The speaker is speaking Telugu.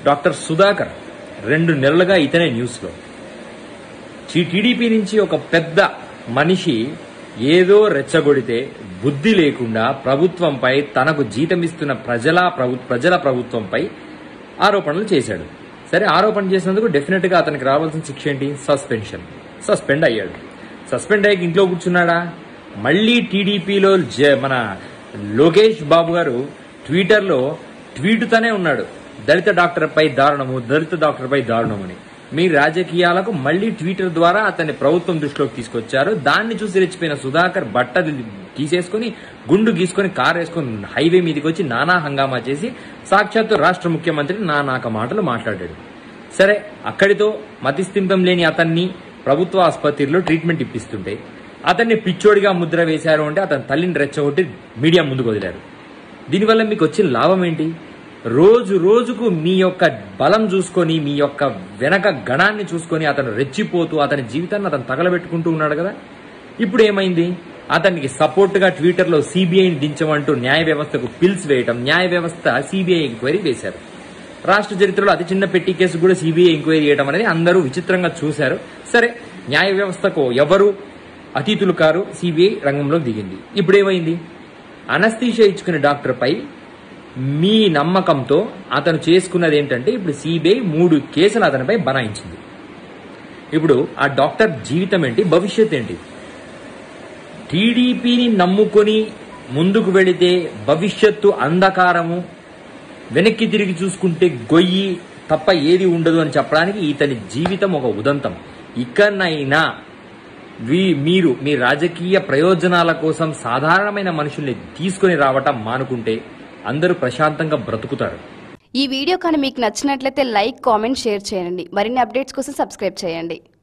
డాక్టర్ సుధాకర్ రెండు నెలలుగా ఇతనే న్యూస్లో టీడీపీ నుంచి ఒక పెద్ద మనిషి ఏదో రెచ్చగొడితే బుద్ధి లేకుండా ప్రభుత్వంపై తనకు జీతమిస్తున్న ప్రజల ప్రభు ప్రజల ప్రభుత్వంపై ఆరోపణలు చేశాడు సరే ఆరోపణ చేసినందుకు డెఫినెట్ గా అతనికి రావాల్సిన శిక్ష ఏంటి సస్పెన్షన్ సస్పెండ్ అయ్యాడు సస్పెండ్ అయ్యాక ఇంట్లో కూర్చున్నాడా మళ్ళీ టీడీపీలో మన లోకేష్ బాబు గారు ట్విట్టర్లో ట్వీటుతోనే ఉన్నాడు దళిత డాక్టర్ పై దారుణము దళిత డాక్టర్ పై దారుణమని మీ రాజకీయాలకు మళ్లీ ట్విట్టర్ ద్వారా అతన్ని ప్రభుత్వం దృష్టిలోకి తీసుకొచ్చారు దాన్ని చూసి రెచ్చిపోయిన సుధాకర్ బట్టలు తీసేసుకుని గుండు గీసుకొని కారు వేసుకుని హైవే మీదకి వచ్చి నానా హంగామా చేసి సాక్షాత్తు రాష్ట్ర ముఖ్యమంత్రి నానాక మాటలు మాట్లాడాడు సరే అక్కడితో మతిస్థింతం లేని అతన్ని ప్రభుత్వ ఆసుపత్రిలో ట్రీట్మెంట్ ఇప్పిస్తుంటే అతన్ని పిచ్చోడిగా ముద్ర వేశారు అంటే అతని తల్లిని రెచ్చగొట్టి మీడియా ముందుకు వదిలారు దీనివల్ల మీకు వచ్చిన లాభం ఏంటి రోజు రోజుకు మీ యొక్క బలం చూసుకొని మీ యొక్క వెనక గణాన్ని చూసుకొని అతను రెచ్చిపోతూ అతని జీవితాన్ని అతను తగలబెట్టుకుంటూ ఉన్నాడు కదా ఇప్పుడు ఏమైంది అతనికి సపోర్ట్ గా ట్విట్టర్ లో సిబిఐని దించమంటూ న్యాయ వ్యవస్థకు పిల్స్ వేయటం న్యాయ వ్యవస్థ సిబిఐ ఎంక్వైరీ వేశారు రాష్ట్ర చరిత్రలో అతి చిన్న పెట్టి కేసు కూడా సిబిఐ ఎంక్వైరీ చేయడం అనేది అందరూ విచిత్రంగా చూశారు సరే న్యాయ వ్యవస్థకు ఎవరు అతీతులు కారు సిబిఐ రంగంలోకి దిగింది ఇప్పుడు ఏమైంది అనస్థీషియా ఇచ్చుకునే డాక్టర్ పై మీ నమ్మకంతో అతను చేసుకున్నది ఏంటంటే ఇప్పుడు సిబిఐ మూడు కేసులు అతనిపై బనాయించింది ఇప్పుడు ఆ డాక్టర్ జీవితం ఏంటి భవిష్యత్ ఏంటి టీడీపీని నమ్ముకొని ముందుకు వెళితే భవిష్యత్తు అంధకారము వెనక్కి తిరిగి చూసుకుంటే గొయ్యి తప్ప ఏది ఉండదు అని చెప్పడానికి ఇతని జీవితం ఒక ఉదంతం ఇకనైనా వీ మీరు మీ రాజకీయ ప్రయోజనాల కోసం సాధారణమైన మనుషుల్ని తీసుకొని రావటం మానుకుంటే అందరూ ప్రశాంతంగా బ్రతుకుతారు ఈ వీడియో కానీ మీకు నచ్చినట్లయితే లైక్ కామెంట్ షేర్ చేయండి మరిన్ని అప్డేట్స్ కోసం సబ్స్క్రైబ్ చేయండి